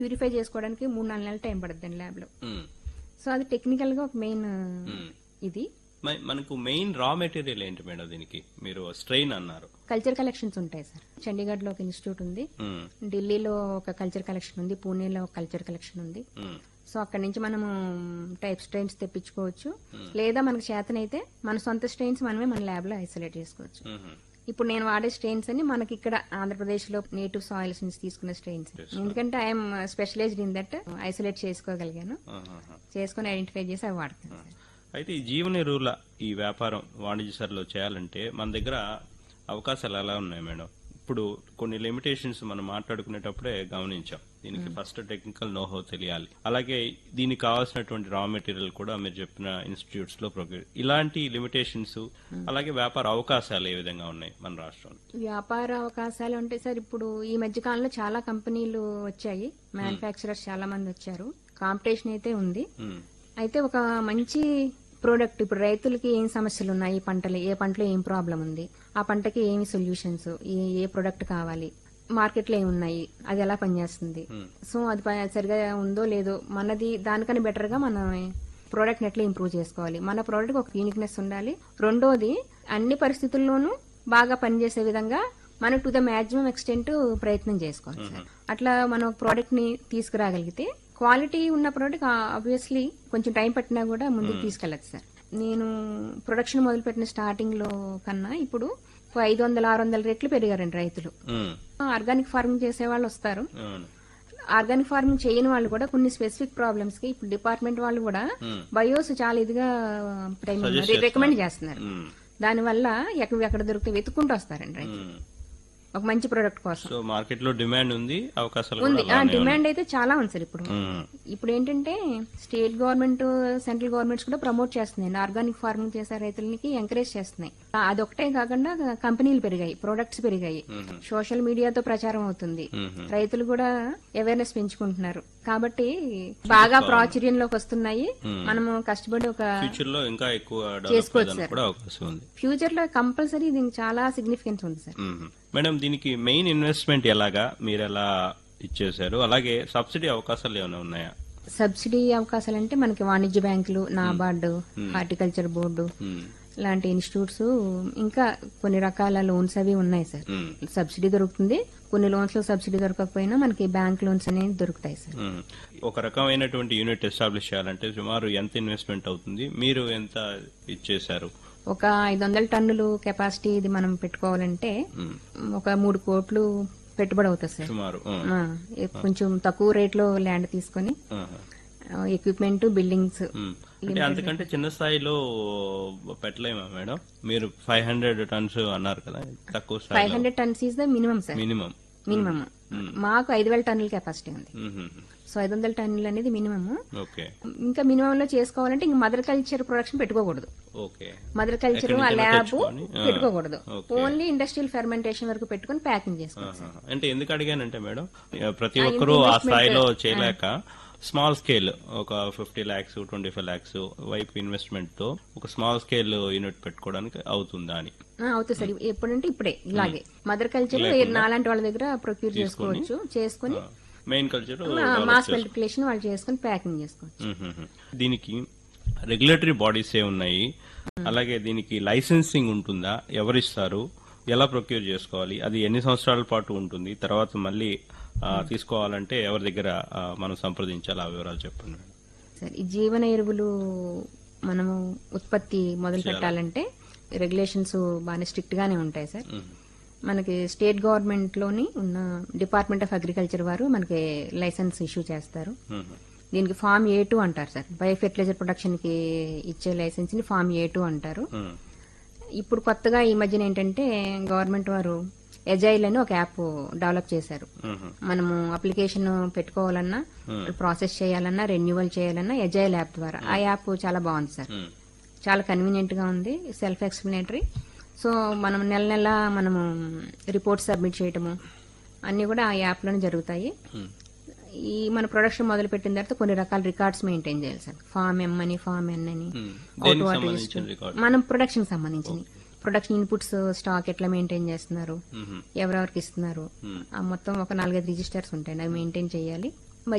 Purify చేసుకోవడానికి మూడు నాలుగు నెలలు టైం పడుతుంది ల్యాబ్ లో ఉమ్. సో అది టెక్నికల్ గా ఒక మెయిన్ ఇది మ- మనకు మెయిన్ రా మెటీరియల్ ఏంటి మేడం దీనికి మీరు స్ట్రెయిన్ అన్నారు కల్చర్ కలెక్షన్స్ ఉంటాయి సార్ చండీగఢ్ లో ఒక ఇన్స్టిట్యూట్ ఉంది ఉమ్, ఢిల్లీలో ఒక కల్చర్ కలెక్షన్ ఉంది పూణేలో ఒక కల్చర్ కలెక్షన్ ఉంది ఉమ్, సో అక్కడి నుంచి మనము టైప్ స్ట్రెయిన్స్ తెప్పించుకోవచ్చు లేదా మనకు చేతనైతే మన సొంత స్ట్రెయిన్స్ మనమే మన ల్యాబ్ లో ఐసోలేట్ చేసుకోవచ్చు ఉమ్, ఇప్పుడు నేను వాడే స్ట్రెయిన్స్ అని మనకి ఇక్కడ ఆంధ్రప్రదేశ్ లో నేటివ్ సాయిల్స్ నుంచి తీసుకున్న స్ట్రెయిన్స్ ఎందుకంటే I'm specialised in that isolate చేసుకోగలిగాను ఆహాహా. చేసుకుని ఐడెంటిఫై చేసి అవి వాడుతాను సార్. అయితే ఈ జీవన ఎరువుల ఈ వ్యాపారం వాణిజ్య సరలో చేయాలంటే మన దగ్గర అవకాశాలు ఎలా ఉన్నాయి మేడం ఇప్పుడు కొన్ని లిమిటేషన్స్ మనం మాట్లాడుకునేటప్పుడే గమనించాం దీనికి ఫస్ట్ టెక్నికల్ నోహో తెలియాలి అలాగే దీనికి కావాల్సినటువంటి రా మెటీరియల్ కూడా మీరు చెప్పిన ఇన్స్టిట్యూట్స్ లో ప్రొక్యూర్ ఇలాంటి లిమిటేషన్స్ అలాగే వ్యాపార అవకాశాలు ఏ విధంగా ఉన్నాయి మన రాష్ట్రంలో వ్యాపార అవకాశాలు అంటే సార్ ఇప్పుడు ఈ మధ్య కాలంలో చాలా కంపెనీలు వచ్చాయి మ్యానుఫ్యాక్చరర్స్ చాలా మంది వచ్చారు కాంపిటీషన్ అయితే ఉంది ఉమ్, అయితే ఒక మంచి ప్రోడక్ట్ ఇప్పుడు రైతులకి ఏం సమస్యలు ఉన్నాయి ఈ పంటలు ఏ పంటలో ఏం ప్రాబ్లం ఉంది ఆ పంటకి ఏమి సొల్యూషన్స్ ఏ ఏ ప్రోడక్ట్ కావాలి మార్కెట్లో ఏమి ఉన్నాయి అది ఎలా పనిచేస్తుంది సో అది ప- సరిగా ఉందో లేదో మనది దానికన్నా బెటర్ గా మన ప్రోడక్ట్ ఎట్లా ఇంప్రూవ్ చేసుకోవాలి మన ప్రోడక్ట్ ఒక యూనిక్నెస్ ఉండాలి రెండోది అన్ని పరిస్థితుల్లోనూ బాగా పనిచేసే విధంగా మనం టు ద మాక్సిమం ఎక్స్టెంట్ ప్రయత్నం చేసుకోవాలి సార్ అట్లా మనం ప్రోడక్ట్ ని తీసుకురాగలిగితే క్వాలిటీ ఉన్న ప్రోడక్ట్ ఆబ్వియస్లీ కొంచెం టైం పట్టినా కూడా ముందుకు తీసుకెళ్ళచ్చు సార్ నేను ప్రొడక్షన్ మొదలుపెట్టిన స్టార్టింగ్ లో కన్నా ఇప్పుడు ఒక ఐదు వందల ఆరు వందల రెట్లు పెరిగారండి రైతులు ఉమ్, ఆర్గానిక్ ఫార్మింగ్ చేసే వాళ్ళు వస్తారు అవును ఆర్గానిక్ ఫార్మింగ్ చేయని వాళ్ళు కూడా కొన్ని స్పెసిఫిక్ ప్రాబ్లమ్స్ కి ఇప్పుడు డిపార్ట్మెంట్ వాళ్ళు కూడా బయోస్ చాలా ఇదిగా రికమెండ్ చేస్తున్నారు ఉమ్, దానివల్ల ఎక్కడ ఎక్కడ దొరికితే వెతుక్కుంటూ వస్తారండి రైతులు ఉమ్. ఒక మంచి ప్రొడక్ట్ కోసం సో మార్కెట్ లో డిమాండ్ ఉంది అవకాశాలు ఉంది కూడా ఆ అలానే డిమాండ్ అయితే చాలా ఉంది సార్ ఇప్పుడు ఉన్నాయి. ఉమ్, ఇప్పుడు ఏంటంటే స్టేట్ గవర్నమెంట్ సెంట్రల్ గవర్నమెంట్స్ కూడా ప్రమోట్ చేస్తున్నాయి ఆర్గానిక్ ఫార్మింగ్ చేసే రైతులకి ఎంకరేజ్ చేస్తున్నాయి ఆ, అదొకటే కాకుండా కంపెనీలు పెరిగాయి ప్రొడక్ట్స్ పెరిగాయి సోషల్ మీడియాతో ప్రచారం అవుతుంది రైతులు కూడా అవేర్నెస్ పెంచుకుంటున్నారు కాబట్టి బాగా ప్రాచుర్యంలోకి వస్తున్నాయి మనము కష్టపడి ఒక ఫ్యూచర్ లో ఇంకా ఎక్కువ డెవలప్ చేసుకోవచ్చు అవ్వడానికి కూడా అవకాశం ఉంది ఫ్యూచర్ లో కంపల్సరీ దీనికి చాలా సిగ్నిఫికెన్స్ ఉంది సార్ మ్మ్. మేడం దీనికి మెయిన్ ఇన్వెస్ట్మెంట్ ఎలాగా మీరు ఎలా ఇచ్చేశారు అలాగే సబ్సిడీ అవకాశాలు ఏమైనా ఉన్నాయా సబ్సిడీ అవకాశాలు అంటే మనకి వాణిజ్య బ్యాంకులు నాబార్డు హార్టికల్చర్ బోర్డు మ్మ్. లాంటి ఇన్స్టిట్యూట్స్ ఇంకా కొన్ని రకాల లోన్స్ అవి ఉన్నాయి సార్ మ్మ్. సబ్సిడీ దొరుకుతుంది కొన్ని లోన్స్ లో సబ్సిడీ దొరకకపోయినా మనకి బ్యాంక్ లోన్స్ అనేవి దొరుకుతాయి సార్ మ్మ్. ఒక రకమైనటువంటి యూనిట్ ఎస్టాబ్లిష్ చేయాలంటే సుమారు ఎంత ఇన్వెస్ట్మెంట్ అవుతుంది మీరు ఎంత ఇచ్చేశారు ఒక ఐదు వందల టన్నులు కెపాసిటీ ఇది మనం పెట్టుకోవాలంటే మ్మ్. ఒక మూడు కోట్లు పెట్టుబడి అవుతుంది సార్ సుమారు మ్మ్. ఆ, ఏ- కొంచెం తక్కువ రేట్ లో ల్యాండ్ తీసుకొని ఆహా. ఎక్విప్మెంట్ బిల్డింగ్స్ మ్మ్. అంటే అంతకంటే చిన్న స్థాయిలో పెట్టలేమా మేడం మీరు ఫైవ్ హండ్రెడ్ టన్స్ అన్నారు కదా తక్కువ ఫైవ్ స్థాయిలో hundred tons is the minimum sir minimum minimum మాకు ఐదు వేల టన్నుల కెపాసిటీ ఉంది సో ఐదు వందల టన్నులు అనేది మినిమం ఓకే ఇంకా మినిమం లో చేసుకోవాలంటే ఇంక మదర్ కల్చర్ ప్రొడక్షన్ పెట్టుకోకూడదు ఓకే మదర్ కల్చర్ ఎక్కడి ఆ నుంచైనా ల్యాబ్ తెచ్చుకొని, ఆ, పెట్టుకోకూడదు ఓకే. ఓన్లీ ఇండస్ట్రియల్ ఫెర్మెంటేషన్ వరకు పెట్టుకుని ప్యాకింగ్ చేసుకోవాలి ఆహా. అంటే ఎందుకు అడిగానంటే మేడం ఇక ప్రతి ఒక్కరూ ఆ స్థాయిలో చేయలేక స్మాల్ స్కేల్ ఒక fifty lakhs twenty five lakhs వైపు ఇన్వెస్ట్మెంట్ తో ఒక స్మాల్ స్కేల్ యూనిట్ పెట్టుకోవడానికి అవుతుందా అని ఆ, అవుతుంది సార్ ఎప్పుడంటే ఇప్పుడే ఇలాగే మదర్ కల్చర్ నాలాంటి వాళ్ళ దగ్గర ప్రొక్యూర్ చేసుకోవచ్చు చేసుకుని మెయిన్ కల్చర్ మాస్ మల్టిప్లికేషన్ వాళ్ళు చేసుకుని ప్యాకింగ్ చేసుకోవచ్చు దీనికి రెగ్యులేటరీ బాడీస్ ఏ ఉన్నాయి అలాగే దీనికి లైసెన్సింగ్ ఉంటుందా ఎవరిస్తారు ఎలా ప్రొక్యూర్ చేసుకోవాలి అది ఎన్ని సంవత్సరాల పాటు ఉంటుంది తర్వాత మళ్ళీ ఆ, తీసుకోవాలంటే ఎవరి దగ్గర ఆ, మనం సంప్రదించాలి ఆ వివరాలు చెప్పండి సార్ ఈ జీవన ఎరువులు మనము ఉత్పత్తి మొదలు పెట్టాలంటే రెగ్యులేషన్స్ బాగా స్ట్రిక్ట్ గానే ఉంటాయి సార్ మనకి స్టేట్ గవర్నమెంట్ లోని ఉన్న డిపార్ట్మెంట్ ఆఫ్ అగ్రికల్చర్ వారు మనకి లైసెన్స్ ఇష్యూ చేస్తారు మ్మ్. దీనికి ఫామ్ ఏ టూ అంటారు సార్ బయో ఫెర్టిలైజర్ ప్రొడక్షన్ కి ఇచ్చే లైసెన్స్ ని ఫామ్ ఏ టూ అంటారు మ్మ్. ఇప్పుడు కొత్తగా ఈ మధ్యన ఏంటంటే గవర్నమెంట్ వారు ఎజైల్ అని ఒక యాప్ డెవలప్ చేశారు మ్మ్. మనము అప్లికేషన్ పెట్టుకోవాలన్నా ప్రాసెస్ చేయాలన్నా రెన్యువల్ చేయాలన్నా ఎజైల్ యాప్ ద్వారా ఆ యాప్ చాలా బాగుంది సార్ మ్మ్. చాలా కన్వీనియంట్ గా ఉంది సెల్ఫ్ ఎక్స్ప్లెనేటరీ సో మనం నెల నెల మనము రిపోర్ట్ సబ్మిట్ చేయటము అన్ని కూడా ఆ యాప్ లోనే జరుగుతాయి ఈ మన ప్రొడక్షన్ మొదలు పెట్టిన తర్వాత కొన్ని రకాల రికార్డ్స్ మెయింటైన్ చేయాలి సార్ ఫామ్ ఎం అని ఫామ్ ఎన్ అని మ్మ్. అవుట్ దేనికి వాటర్ సంబంధించిన రికార్డ్ మనం ప్రొడక్షన్ సంబంధించింది ప్రొడక్షన్ ఇన్పుట్స్ స్టాక్ ఎట్లా మెయింటైన్ చేస్తున్నారు మ్మ్. ఎవరెవరికి ఇస్తున్నారు ఆ మొత్తం ఒక నాలుగైదు రిజిస్టర్స్ ఉంటాయి అవి మెయింటైన్ చేయాలి